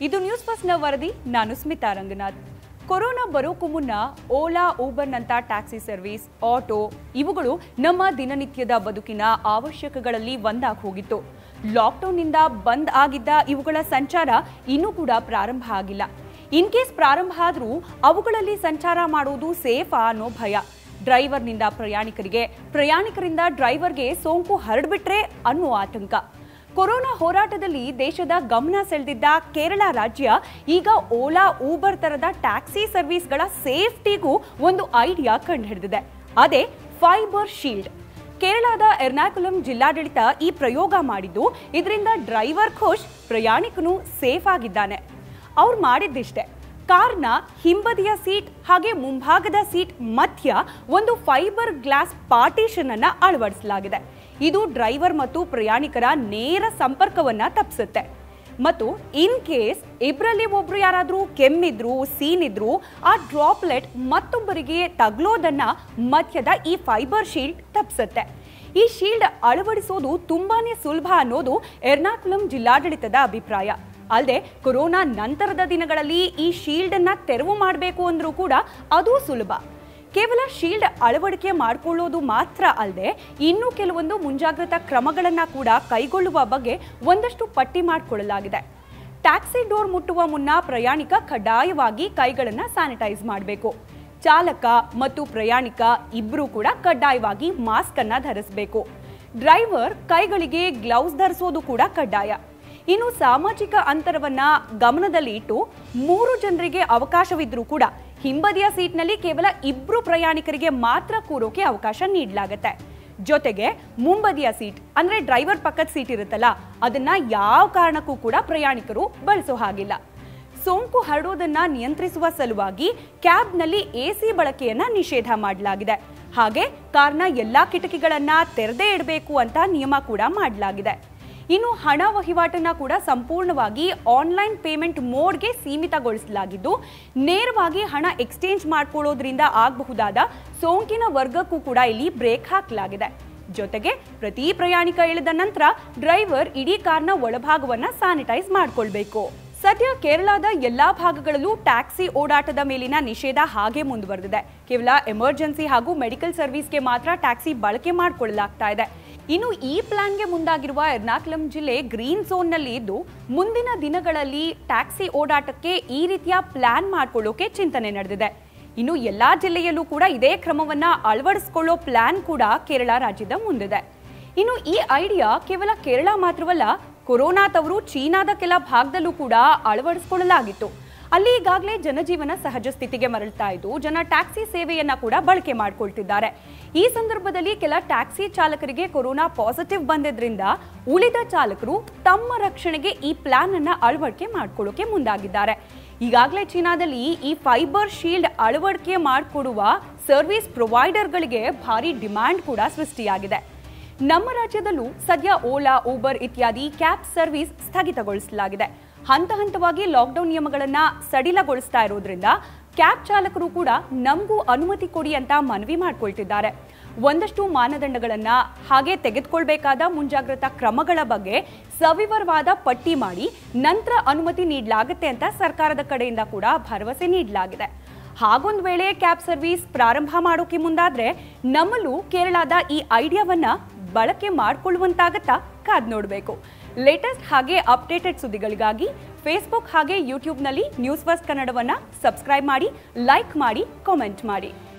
ಇದು ನ್ಯೂಸ್ ಫಸ್ಟ್ನ ವರದಿ ನಾನು ಸ್ಮಿತಾ ರಂಗನಾಥ್ ಕೊರೋನಾ ಬರೋಕ್ಕೂ ಮುನ್ನ ಓಲಾ ಊಬರ್ನಂಥ ಟ್ಯಾಕ್ಸಿ ಸರ್ವಿಸ್ ಆಟೋ ಇವುಗಳು ನಮ್ಮ ದಿನನಿತ್ಯದ ಬದುಕಿನ ಅವಶ್ಯಕಗಳಲ್ಲಿ ಒಂದಾಗಿ ಹೋಗಿತ್ತು ಲಾಕ್ಡೌನ್ನಿಂದ ಬಂದ್ ಆಗಿದ್ದ ಇವುಗಳ ಸಂಚಾರ ಇನ್ನೂ ಕೂಡ ಪ್ರಾರಂಭ ಆಗಿಲ್ಲ ಇನ್ ಕೇಸ್ ಪ್ರಾರಂಭ ಆದರೂ ಅವುಗಳಲ್ಲಿ ಸಂಚಾರ ಮಾಡೋದು ಸೇಫಾ ಅನ್ನೋ ಭಯ ಡ್ರೈವರ್ನಿಂದ ಪ್ರಯಾಣಿಕರಿಗೆ ಪ್ರಯಾಣಿಕರಿಂದ ಡ್ರೈವರ್ಗೆ ಸೋಂಕು ಹರಡ್ಬಿಟ್ರೆ ಅನ್ನೋ ಆತಂಕ ಕೊರೋನಾ ಹೋರಾಟದಲ್ಲಿ ದೇಶದ ಗಮನ ಸೆಳೆದಿದ್ದ ಕೇರಳ ರಾಜ್ಯ ಈಗ ಓಲಾ ಊಬರ್ ತರದ ಟ್ಯಾಕ್ಸಿ ಸರ್ವಿಸ್ಗಳ ಸೇಫ್ಟಿಗೂ ಒಂದು ಐಡಿಯಾ ಕಂಡುಹಿಡಿದಿದೆ ಅದೇ ಫೈಬರ್ ಶೀಲ್ಡ್ ಕೇರಳದ ಎರ್ನಾಕುಲಂ ಜಿಲ್ಲಾಡಳಿತ ಈ ಪ್ರಯೋಗ ಮಾಡಿದ್ದು ಇದರಿಂದ ಡ್ರೈವರ್ ಖುಷ್ ಪ್ರಯಾಣಿಕನು ಸೇಫ್ ಆಗಿದ್ದಾನೆ ಅವ್ರು ಮಾಡಿದ್ದಿಷ್ಟೇ ಕಾರ್ನ ಹಿಂಬದಿಯ ಸೀಟ್ ಹಾಗೆ ಮುಂಭಾಗದ ಸೀಟ್ ಮಧ್ಯ ಒಂದು ಫೈಬರ್ ಗ್ಲಾಸ್ ಪಾರ್ಟಿಷನ್ ಅನ್ನ ಅಳವಡಿಸಲಾಗಿದೆ ಇದು ಡ್ರೈವರ್ ಮತ್ತು ಪ್ರಯಾಣಿಕರ ನೇರ ಸಂಪರ್ಕವನ್ನ ತಪ್ಪಿಸುತ್ತೆ ಮತ್ತು ಇನ್ ಕೇಸ್ ಇಬ್ಬರಲ್ಲಿ ಒಬ್ರು ಯಾರಾದರೂ ಕೆಮ್ಮಿದ್ರು ಸೀನಿದ್ರು ಆ ಡ್ರಾಪ್ಲೆಟ್ ಮತ್ತೊಬ್ಬರಿಗೆ ತಗ್ಲೋದನ್ನ ಮಧ್ಯದ ಈ ಫೈಬರ್ ಶೀಲ್ಡ್ ತಪ್ಪಿಸುತ್ತೆ ಈ ಶೀಲ್ಡ್ ಅಳವಡಿಸೋದು ತುಂಬಾನೇ ಸುಲಭ ಅನ್ನೋದು ಎರ್ನಾಕುಲಂ ಜಿಲ್ಲಾಡಳಿತದ ಅಭಿಪ್ರಾಯ ಅಲ್ಲದೆ ಕೊರೋನಾ ನಂತರದ ದಿನಗಳಲ್ಲಿ ಈ ಶೀಲ್ಡ್ ಅನ್ನ ತೆರವು ಮಾಡಬೇಕು ಅಂದ್ರೂ ಕೂಡ ಅದು ಸುಲಭ ಕೇವಲ ಶೀಲ್ಡ್ ಅಳವಡಿಕೆ ಮಾಡಿಕೊಳ್ಳೋದು ಮಾತ್ರ ಅಲ್ಲದೆ ಇನ್ನೂ ಕೆಲವೊಂದು ಮುಂಜಾಗ್ರತಾ ಕ್ರಮಗಳನ್ನ ಕೂಡ ಕೈಗೊಳ್ಳುವ ಬಗ್ಗೆ ಒಂದಷ್ಟು ಪಟ್ಟಿ ಮಾಡಿಕೊಳ್ಳಲಾಗಿದೆ ಟ್ಯಾಕ್ಸಿ ಡೋರ್ ಮುಟ್ಟುವ ಮುನ್ನ ಪ್ರಯಾಣಿಕ ಕಡ್ಡಾಯವಾಗಿ ಕೈಗಳನ್ನು ಸ್ಯಾನಿಟೈಸ್ ಮಾಡಬೇಕು ಚಾಲಕ ಮತ್ತು ಪ್ರಯಾಣಿಕ ಇಬ್ಬರೂ ಕೂಡ ಕಡ್ಡಾಯವಾಗಿ ಮಾಸ್ಕ್ ಅನ್ನ ಧರಿಸಬೇಕು ಡ್ರೈವರ್ ಕೈಗಳಿಗೆ ಗ್ಲೌಸ್ ಧರಿಸೋದು ಕೂಡ ಕಡ್ಡಾಯ ಇನ್ನು ಸಾಮಾಜಿಕ ಅಂತರವನ್ನ ಗಮನದಲ್ಲಿ ಇಟ್ಟು ಮೂರು ಜನರಿಗೆ ಅವಕಾಶವಿದ್ರೂ ಕೂಡ ಹಿಂಬದಿಯ ಸೀಟ್ನಲ್ಲಿ ಕೇವಲ ಇಬ್ರು ಪ್ರಯಾಣಿಕರಿಗೆ ಮಾತ್ರ ಕೂರೋಕೆ ಅವಕಾಶ ನೀಡಲಾಗುತ್ತೆ ಜೊತೆಗೆ ಮುಂಬದಿಯ ಸೀಟ್ ಅಂದ್ರೆ ಡ್ರೈವರ್ ಪಕ್ಕದ ಸೀಟ್ ಇರುತ್ತಲ್ಲ ಅದನ್ನ ಯಾವ ಕಾರಣಕ್ಕೂ ಕೂಡ ಪ್ರಯಾಣಿಕರು ಬಳಸೋ ಹಾಗಿಲ್ಲ ಸೋಂಕು ಹರಡೋದನ್ನ ನಿಯಂತ್ರಿಸುವ ಸಲುವಾಗಿ ಕ್ಯಾಬ್ನಲ್ಲಿ ಎಸಿ ಬಳಕೆಯನ್ನ ನಿಷೇಧ ಮಾಡಲಾಗಿದೆ ಹಾಗೆ ಕಾರ್ನ ಎಲ್ಲಾ ಕಿಟಕಿಗಳನ್ನ ತೆರೆದೇ ಇಡಬೇಕು ಅಂತ ನಿಯಮ ಕೂಡ ಮಾಡಲಾಗಿದೆ ಇನ್ನು ಹಣ ವಹಿವಾಟನ್ನ ಕೂಡ ಸಂಪೂರ್ಣವಾಗಿ ಆನ್ಲೈನ್ ಪೇಮೆಂಟ್ ಮೋಡ್ಗೆ ಸೀಮಿತಗೊಳಿಸಲಾಗಿದ್ದು ನೇರವಾಗಿ ಹಣ ಎಕ್ಸ್ಚೇಂಜ್ ಮಾಡ್ಕೊಳ್ಳೋದ್ರಿಂದ ಆಗಬಹುದಾದ ಸೋಂಕಿನ ವರ್ಗಕ್ಕೂ ಕೂಡ ಇಲ್ಲಿ ಬ್ರೇಕ್ ಹಾಕಲಾಗಿದೆ ಜೊತೆಗೆ ಪ್ರತಿ ಪ್ರಯಾಣಿಕ ಇಳಿದ ನಂತರ ಡ್ರೈವರ್ ಇಡೀ ಕಾರ್ನ ಒಳಭಾಗವನ್ನ ಸ್ಯಾನಿಟೈಸ್ ಮಾಡ್ಕೊಳ್ಬೇಕು ಸದ್ಯ ಕೇರಳದ ಎಲ್ಲಾ ಭಾಗಗಳಲ್ಲೂ ಟ್ಯಾಕ್ಸಿ ಓಡಾಟದ ಮೇಲಿನ ನಿಷೇಧ ಹಾಗೆ ಮುಂದುವರೆದಿದೆ ಕೇವಲ ಎಮರ್ಜೆನ್ಸಿ ಹಾಗೂ ಮೆಡಿಕಲ್ ಸರ್ವಿಸ್ಗೆ ಮಾತ್ರ ಟ್ಯಾಕ್ಸಿ ಬಳಕೆ ಮಾಡಿಕೊಳ್ಳಲಾಗ್ತಾ ಇದೆ ಇನ್ನು ಈ ಪ್ಲಾನ್ಗೆ ಮುಂದಾಗಿರುವ ಎರ್ನಾಕುಲಂ ಜಿಲ್ಲೆ ಗ್ರೀನ್ ಝೋನ್ನಲ್ಲಿ ಇದ್ದು ಮುಂದಿನ ದಿನಗಳಲ್ಲಿ ಟ್ಯಾಕ್ಸಿ ಓಡಾಟಕ್ಕೆ ಈ ರೀತಿಯ ಪ್ಲಾನ್ ಮಾಡ್ಕೊಳ್ಳೋಕೆ ಚಿಂತನೆ ನಡೆದಿದೆ ಇನ್ನು ಎಲ್ಲಾ ಜಿಲ್ಲೆಯಲ್ಲೂ ಕೂಡ ಇದೇ ಕ್ರಮವನ್ನ ಅಳವಡಿಸಿಕೊಳ್ಳೋ ಪ್ಲಾನ್ ಕೂಡ ಕೇರಳ ರಾಜ್ಯದ ಮುಂದಿದೆ ಇನ್ನು ಈ ಐಡಿಯಾ ಕೇವಲ ಕೇರಳ ಮಾತ್ರವಲ್ಲ ಕೊರೋನಾ ತವರು ಚೀನಾದ ಕೆಲ ಭಾಗದಲ್ಲೂ ಕೂಡ ಅಳವಡಿಸಿಕೊಳ್ಳಲಾಗಿತ್ತು ಅಲ್ಲಿ ಈಗಾಗಲೇ ಜನಜೀವನ ಸಹಜ ಸ್ಥಿತಿಗೆ ಮರಳ್ತಾ ಇದ್ದು ಜನ ಟ್ಯಾಕ್ಸಿ ಸೇವೆಯನ್ನ ಕೂಡ ಬಳಕೆ ಮಾಡ್ಕೊಳ್ತಿದ್ದಾರೆ ಈ ಸಂದರ್ಭದಲ್ಲಿ ಕೆಲ ಟ್ಯಾಕ್ಸಿ ಚಾಲಕರಿಗೆ ಕೊರೋನಾ ಪಾಸಿಟಿವ್ ಬಂದಿದ್ರಿಂದ ಉಳಿದ ಚಾಲಕರು ತಮ್ಮ ರಕ್ಷಣೆಗೆ ಈ ಪ್ಲಾನ್ ಅನ್ನ ಅಳವಡಿಕೆ ಮಾಡ್ಕೊಳ್ಳೋಕೆ ಮುಂದಾಗಿದ್ದಾರೆ ಈಗಾಗಲೇ ಚೀನಾದಲ್ಲಿ ಈ ಫೈಬರ್ ಶೀಲ್ಡ್ ಅಳವಡಿಕೆ ಮಾಡಿಕೊಡುವ ಸರ್ವಿಸ್ ಪ್ರೊವೈಡರ್ಗಳಿಗೆ ಭಾರಿ ಡಿಮ್ಯಾಂಡ್ ಕೂಡ ಸೃಷ್ಟಿಯಾಗಿದೆ ನಮ್ಮ ರಾಜ್ಯದಲ್ಲೂ ಸದ್ಯ ಓಲಾ ಊಬರ್ ಇತ್ಯಾದಿ ಕ್ಯಾಬ್ ಸರ್ವಿಸ್ ಸ್ಥಗಿತಗೊಳಿಸಲಾಗಿದೆ ಹಂತ ಹಂತವಾಗಿ ಲಾಕ್ಡೌನ್ ನಿಯಮಗಳನ್ನ ಸಡಿಲಗೊಳಿಸ್ತಾ ಇರೋದ್ರಿಂದ ಕ್ಯಾಬ್ ಚಾಲಕರು ಕೂಡ ನಮಗೂ ಅನುಮತಿ ಕೊಡಿ ಅಂತ ಮನವಿ ಮಾಡ್ಕೊಳ್ತಿದ್ದಾರೆ ಒಂದಷ್ಟು ಮಾನದಂಡಗಳನ್ನ ಹಾಗೆ ತೆಗೆದುಕೊಳ್ಬೇಕಾದ ಮುಂಜಾಗ್ರತಾ ಕ್ರಮಗಳ ಬಗ್ಗೆ ಸವಿವರವಾದ ಪಟ್ಟಿ ಮಾಡಿ ನಂತರ ಅನುಮತಿ ನೀಡಲಾಗುತ್ತೆ ಅಂತ ಸರ್ಕಾರದ ಕಡೆಯಿಂದ ಕೂಡ ಭರವಸೆ ನೀಡಲಾಗಿದೆ ಹಾಗೊಂದು ವೇಳೆ ಕ್ಯಾಬ್ ಸರ್ವಿಸ್ ಪ್ರಾರಂಭ ಮಾಡೋಕೆ ಮುಂದಾದ್ರೆ ನಮ್ಮಲ್ಲೂ ಕೇರಳದ ಈ ಐಡಿಯಾವನ್ನ ಬಳಕೆ ಮಾಡ್ಕೊಳ್ಳುವಂತಾಗತ್ತಾ ಕಾದ್ ನೋಡಬೇಕು ಲೇಟೆಸ್ಟ್ ಹಾಗೆ ಅಪ್ಡೇಟೆಡ್ ಸುದ್ದಿಗಳಿಗಾಗಿ ಫೇಸ್ಬುಕ್ ಹಾಗೆ ಯೂಟ್ಯೂಬ್ನಲ್ಲಿ ನ್ಯೂಸ್ ಫಸ್ಟ್ ಕನ್ನಡವನ್ನ ಸಬ್ಸ್ಕ್ರೈಬ್ ಮಾಡಿ ಲೈಕ್ ಮಾಡಿ ಕಾಮೆಂಟ್ ಮಾಡಿ